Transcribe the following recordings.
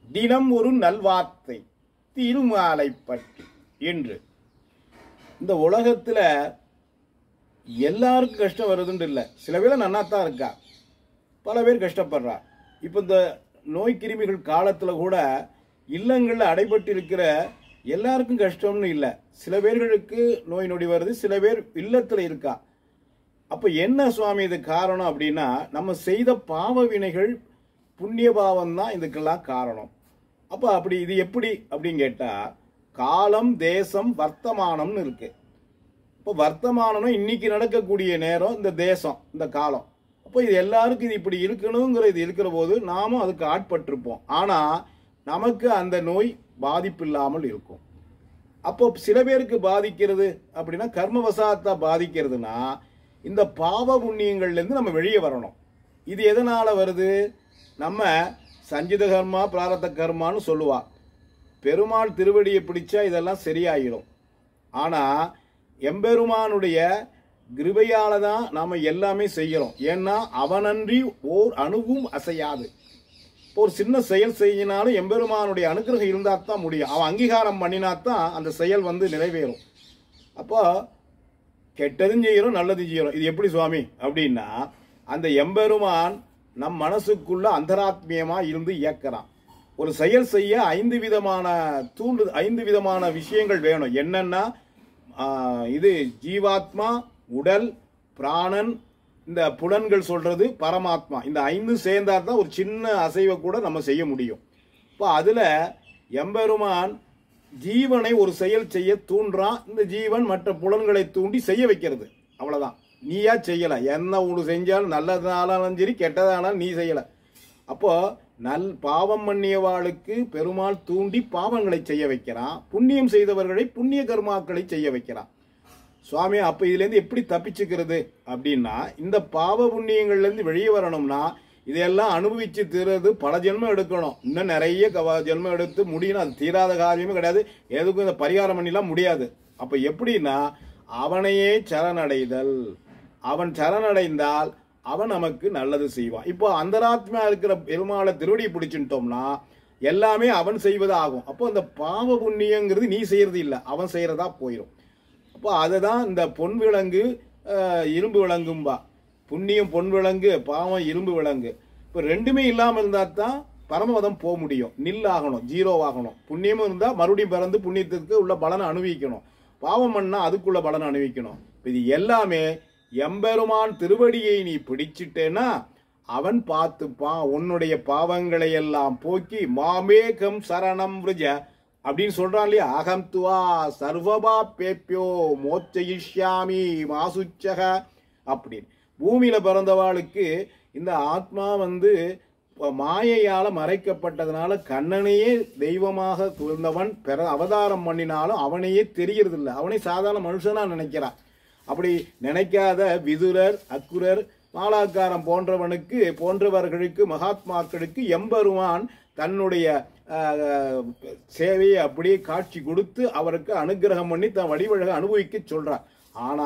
தினம் ஒரு நல்வார்த்தை திருமாலை பற்றி என்று இந்த உலகத்துல எல்லாருக்கும் கஷ்டம் வருதுன்னு இல்லை சில பேர் நன்னாத்தான் இருக்கா பல பேர் கஷ்டப்படுறா இப்போ இந்த நோய் கிருமிகள் காலத்துல கூட இல்லங்கள்ல அடைபட்டு இருக்கிற எல்லாருக்கும் கஷ்டம்னு இல்லை சில பேர்களுக்கு நோய் நொடி வருது சில பேர் இல்லத்துல இருக்கா அப்ப என்ன சுவாமி இது காரணம் அப்படின்னா நம்ம செய்த பாவ வினைகள் புண்ணிய பாவம் தான் இதுக்கெல்லாம் காரணம் அப்ப அப்படி இது எப்படி அப்படின்னு கேட்டா காலம் தேசம் வர்த்தமானம்னு இருக்கு இப்போ வர்த்தமானம்னா இன்னைக்கு நடக்கக்கூடிய நேரம் இந்த தேசம் இந்த காலம் அப்போ இது எல்லாருக்கும் இது இப்படி இருக்கணுங்கிற இது இருக்கிற போது நாமும் அதுக்கு ஆட்பட்டிருப்போம் ஆனா நமக்கு அந்த நோய் பாதிப்பு இல்லாமல் இருக்கும் அப்போ சில பேருக்கு பாதிக்கிறது அப்படின்னா கர்மவசாத்தா பாதிக்கிறதுனா இந்த பாவ புண்ணியங்கள்ல இருந்து நம்ம வெளியே வரணும் இது எதனால வருது நம்ம சஞ்சித கர்மா பிராரத்த கர்மான்னு சொல்லுவா பெருமாள் திருவடியை பிடிச்சா இதெல்லாம் சரியாயிடும் ஆனா எம்பெருமானுடைய கிருபையால தான் நாம எல்லாமே செய்கிறோம் ஏன்னா அவனன்றி ஓர் அணுவும் அசையாது இப்போ ஒரு சின்ன செயல் செய்யினாலும் எம்பெருமானுடைய அனுகிரகம் இருந்தா தான் முடியும் அவன் அங்கீகாரம் பண்ணினா தான் அந்த செயல் வந்து நிறைவேறும் அப்போ கெட்டதும் செய்கிறோம் நல்லதும் செய்கிறோம் இது எப்படி சுவாமி அப்படின்னா அந்த எம்பெருமான் நம் மனசுக்குள்ள அந்தராத்மியமா இருந்து இயக்கிறான் ஒரு செயல் செய்ய ஐந்து விதமான தூண்டு ஐந்து விதமான விஷயங்கள் வேணும் என்னன்னா ஆஹ், இது ஜீவாத்மா உடல் பிராணன் இந்த புலன்கள் சொல்றது பரமாத்மா இந்த ஐந்து சேர்ந்தா தான் ஒரு சின்ன அசைவை கூட நம்ம செய்ய முடியும் இப்போ அதுல எம்பெருமான் ஜீவனை ஒரு செயல் செய்ய தூண்டுறான் இந்த ஜீவன் மற்ற புலன்களை தூண்டி செய்ய வைக்கிறது அவ்வளவுதான் நீயா செய்யல என்ன ஒன்று செஞ்சாலும் நல்லதானாலும் சரி கெட்டதானாலும் நீ செய்யல அப்போ நல் பாவம் பண்ணியவாளுக்கு பெருமாள் தூண்டி பாவங்களை செய்ய வைக்கிறான் புண்ணியம் செய்தவர்களை புண்ணிய கர்மாக்களை செய்ய வைக்கிறான் சுவாமி அப்ப இதுல இருந்து எப்படி தப்பிச்சுக்கிறது அப்படின்னா இந்த பாவ புண்ணியங்கள்ல இருந்து வெளியே வரணும்னா இதெல்லாம் அனுபவிச்சு தீர்றது பல ஜென்மம் எடுக்கணும் இன்னும் நிறைய கவ- ஜென்மம் எடுத்து முடியணும் அது தீராத காரியமே கிடையாது எதுக்கும் இந்த பரிகாரம் பண்ணிலாம் முடியாது அப்ப எப்படின்னா அவனையே சரணடைதல் அவன் சரணடைந்தால் அவன் நமக்கு நல்லது செய்வான் இப்போ அந்தராத்மா இருக்கிற பெருமாளை திருவடியை பிடிச்சுட்டோம்னா எல்லாமே அவன் செய்வது ஆகும் அப்போ அந்த பாவ புண்ணியங்கிறது நீ செய்யறது இல்லை அவன் செய்யறதா போயிடும் அப்போ அதுதான் இந்த பொன் விலங்கு அஹ், இரும்பு விலங்கும்பா புண்ணியம் பொன் விலங்கு பாவம் இரும்பு விலங்கு இப்போ ரெண்டுமே இல்லாமல் இருந்தால் தான் பரமபதம் போக முடியும் நில் ஆகணும் ஜீரோ ஆகணும் புண்ணியமும் இருந்தால் மறுபடியும் பிறந்து புண்ணியத்துக்கு உள்ள பலனை அனுபவிக்கணும் பாவம் பண்ணா அதுக்குள்ள பலனை அனுபவிக்கணும் இப்ப இது எல்லாமே எம்பெருமான் திருவடியை நீ பிடிச்சிட்டேன்னா அவன் பார்த்துப்பான் உன்னுடைய பாவங்களை எல்லாம் போக்கி மாமேகம் சரணம் விரஜ அப்படின்னு சொல்றான் இல்லையா அகம் துவா சர்வபா பேப்பியோ மோச்சயிஷ்யாமி மாசுச்சக அப்படின்னு பூமியில பிறந்தவாளுக்கு இந்த ஆத்மா வந்து ப- மாயையால மறைக்கப்பட்டதுனால கண்ணனையே தெய்வமாக இருந்தவன் பிற அவதாரம் பண்ணினாலும் அவனையே தெரியறதில்ல அவனை சாதாரண மனுஷனா நினைக்கிறான் அப்படி நினைக்காத விதுரர் அக்குரர் மாலாக்காரம் போன்றவனுக்கு போன்றவர்களுக்கு மகாத்மாக்களுக்கு எம்பெருமான் தன்னுடைய ஆஹ், சேவையை அப்படியே காட்சி கொடுத்து அவருக்கு அனுக்கிரகம் பண்ணி தன் வடிவழக அனுபவிக்க சொல்றான் ஆனா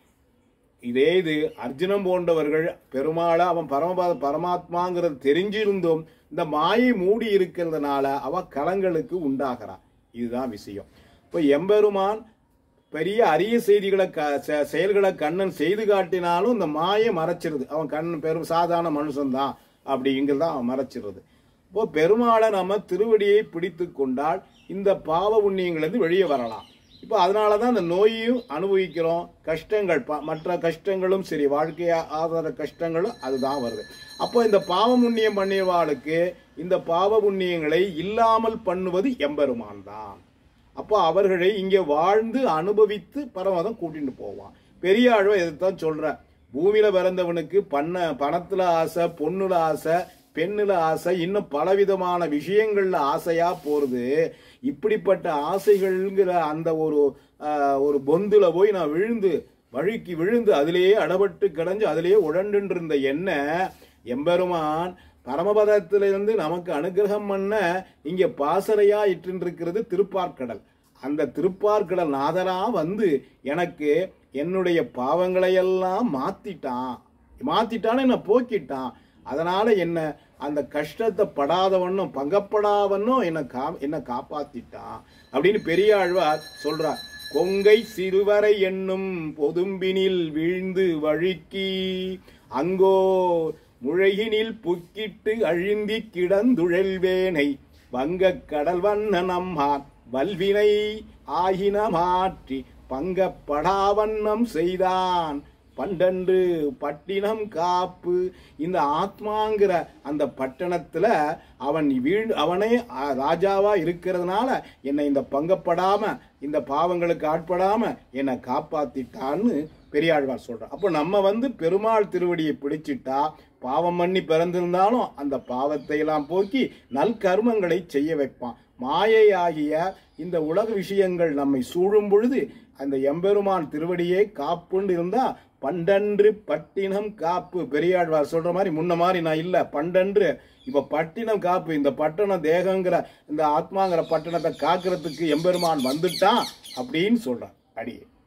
இதே இது அர்ஜுனன் போன்றவர்கள் பெருமாளா அவன் பரமபா பரமாத்மாங்கிறது தெரிஞ்சிருந்தும் இந்த மாயை மூடி இருக்கிறதுனால அவ களங்களுக்கு உண்டாகிறான் இதுதான் விஷயம் இப்போ எம்பெருமான் பெரிய அரிய செய்திகளை க- செ- செயல்களை கண்ணன் செய்து காட்டினாலும் இந்த மாயை மறைச்சிருது அவன் கண்ணன் பெரும் சாதாரண மனுஷன்தான் அப்படிங்கிறத அவன் மறைச்சிருது இப்போ பெருமாளை நம்ம திருவடியை பிடித்து கொண்டால் இந்த பாவ புண்ணியங்கள்லேருந்து வெளியே வரலாம் இப்போ அதனால தான் இந்த நோயையும் அனுபவிக்கிறோம் கஷ்டங்கள் ப- மற்ற கஷ்டங்களும் சரி வாழ்க்கையா ஆதார கஷ்டங்களும் அதுதான் வருது அப்போ இந்த பாவ புண்ணியம் பண்ணியவாளுக்கு இந்த பாவ புண்ணியங்களை இல்லாமல் பண்ணுவது எம்பெருமான் தான் அப்போ அவர்களை இங்கே வாழ்ந்து அனுபவித்து பரமதம் கூட்டிட்டு போவான் பெரிய ஆழ்வா இதைத்தான் சொல்ற பூமியில பிறந்தவனுக்கு பண்ண பணத்துல ஆசை பொண்ணுல ஆசை பெண்ணுல ஆசை இன்னும் பலவிதமான விஷயங்கள்ல ஆசையா போறது இப்படிப்பட்ட ஆசைகள்ங்கிற அந்த ஒரு ஆஹ், ஒரு பொந்துல போய் நான் விழுந்து வழுக்கி விழுந்து அதிலேயே அடபட்டு கிடஞ்சு அதிலேயே உழண்டுன்னு இருந்த என்ன எம்பெருமான் பரமபதத்திலிருந்து நமக்கு அனுகிரகம் பண்ண இங்க பாசறையா இட்டிருக்கிறது திருப்பார்க்கடல் அந்த திருப்பார்க்கடல் நாதரா வந்து எனக்கு என்னுடைய பாவங்களை எல்லாம் மாத்திட்டான் மாத்திட்டான்னு என்ன போக்கிட்டான் அதனால என்ன அந்த கஷ்டத்தை படாதவண்ணும் பங்கப்படாதவண்ணும் என்னை கா என்னை காப்பாத்திட்டான் அப்படின்னு பெரியாழ்வார் சொல்றார் கொங்கை சிறுவரை என்னும் பொதும்பினில் வீழ்ந்து வழுக்கி அங்கோ முழகினில் புக்கிட்டு அழுந்தி கிடந்துழல்வேனை வங்கக் கடல் வண்ண நம்மான் வல்வினை ஆகின மாற்றி பங்கப்படாவண்ணம் செய்தான் பண்டன்று பட்டினம் காப்பு இந்த ஆத்மாங்கிற அந்த பட்டணத்துல அவன் வீழ் அவனே ஆ, ராஜாவா இருக்கிறதுனால என்னை இந்த பங்கப்படாம இந்த பாவங்களுக்கு ஆட்படாம என்னை காப்பாத்திட்டான்னு பெரியாழ்வார் சொல்றார் அப்போ நம்ம வந்து பெருமாள் திருவடியை பிடிச்சிட்டா பாவம் பண்ணி பிறந்திருந்தாலும் அந்த பாவத்தை எல்லாம் போக்கி நல்கர்மங்களை செய்ய வைப்பான் மாயையாகிய இந்த உலக விஷயங்கள் நம்மை சூழும் பொழுது அந்த எம்பெருமான் திருவடியே காப்புன்னு இருந்தா பண்டன்று பட்டினம் காப்பு பெரியாழ்வார் சொல்ற மாதிரி முன்ன மாதிரி நான் இல்ல பண்டன்று இப்ப பட்டினம் காப்பு இந்த பட்டணம் தேகங்கிற இந்த ஆத்மாங்கிற பட்டணத்தை காக்கிறதுக்கு எம்பெருமான் வந்துட்டான் அப்படின்னு சொல்றான் அடியே